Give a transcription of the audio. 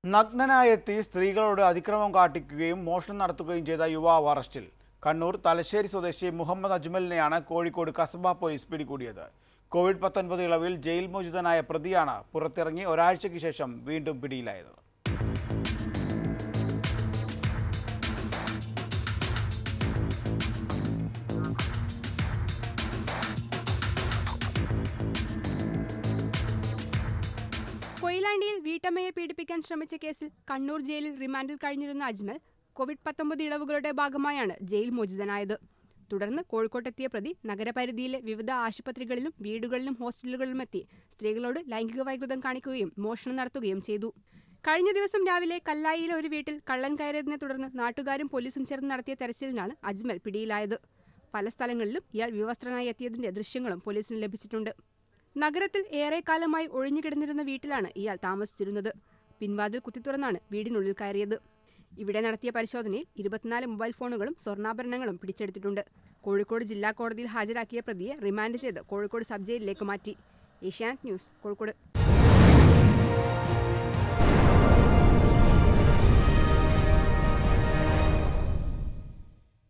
നഗ്നനായെത്തി സ്ത്രീകളോട് അതിക്രമം കാട്ടിക്കുകയും മോഷണം നടത്തുകയും ചെയ്ത യുവാവ് അറസ്റ്റിൽ കണ്ണൂർ തലശ്ശേരി സ്വദേശി മുഹമ്മദ് അജ്മലിനെയാണ് കോഴിക്കോട് കസബ പോലീസ് പിടികൂടിയത് കോവിഡ് പത്തൊൻപത് ഇളവിൽ ജയിൽ മോചിതനായ പ്രതിയാണ് പുറത്തിറങ്ങി ഒരാഴ്ചയ്ക്ക് ശേഷം വീണ്ടും പിടിയിലായത് കൊയിലാണ്ടിയിൽ വീട്ടമ്മയെ പീഡിപ്പിക്കാൻ ശ്രമിച്ച കേസിൽ കണ്ണൂർ ജയിലിൽ റിമാൻഡിൽ കഴിഞ്ഞിരുന്ന അജ്മൽ കോവിഡ് പത്തൊമ്പത് ഇളവുകളുടെ ഭാഗമായാണ് ജയിൽ മോചിതനായത് തുടർന്ന് കോഴിക്കോട്ടെത്തിയ പ്രതി നഗരപരിധിയിലെ വിവിധ ആശുപത്രികളിലും വീടുകളിലും ഹോസ്റ്റലുകളിലും എത്തി സ്ത്രീകളോട് ലൈംഗിക വൈകൃതം കാണിക്കുകയും മോഷണം നടത്തുകയും ചെയ്തു കഴിഞ്ഞ ദിവസം രാവിലെ കല്ലായിയിലെ ഒരു വീട്ടിൽ കള്ളൻ കയറിയതിനെ തുടർന്ന് നാട്ടുകാരും പോലീസും ചേർന്ന് നടത്തിയ തെരച്ചിലിനാണ് അജ്മൽ പിടിയിലായത് പല സ്ഥലങ്ങളിലും ഇയാൾ വിവസ്ത്രനായി എത്തിയതിന്റെ ദൃശ്യങ്ങളും പോലീസിന് ലഭിച്ചിട്ടുണ്ട് നഗരത്തിൽ ഏറെക്കാലമായി ഒഴിഞ്ഞുകിടന്നിരുന്ന വീട്ടിലാണ് ഇയാൾ താമസിച്ചിരുന്നത് പിൻവാതിൽ കുത്തിത്തുറന്നാണ് വീടിനുള്ളിൽ കയറിയത് ഇവിടെ നടത്തിയ പരിശോധനയിൽ ഇരുപത്തിനാല് മൊബൈൽ ഫോണുകളും സ്വർണ്ണാഭരണങ്ങളും പിടിച്ചെടുത്തിട്ടുണ്ട് കോഴിക്കോട് ജില്ലാ കോടതിയിൽ ഹാജരാക്കിയ പ്രതിയെ റിമാൻഡ് ചെയ്ത് കോഴിക്കോട് സബ് ജയിലിലേക്ക് മാറ്റി ഏഷ്യാനെറ്റ് ന്യൂസ് കോഴിക്കോട്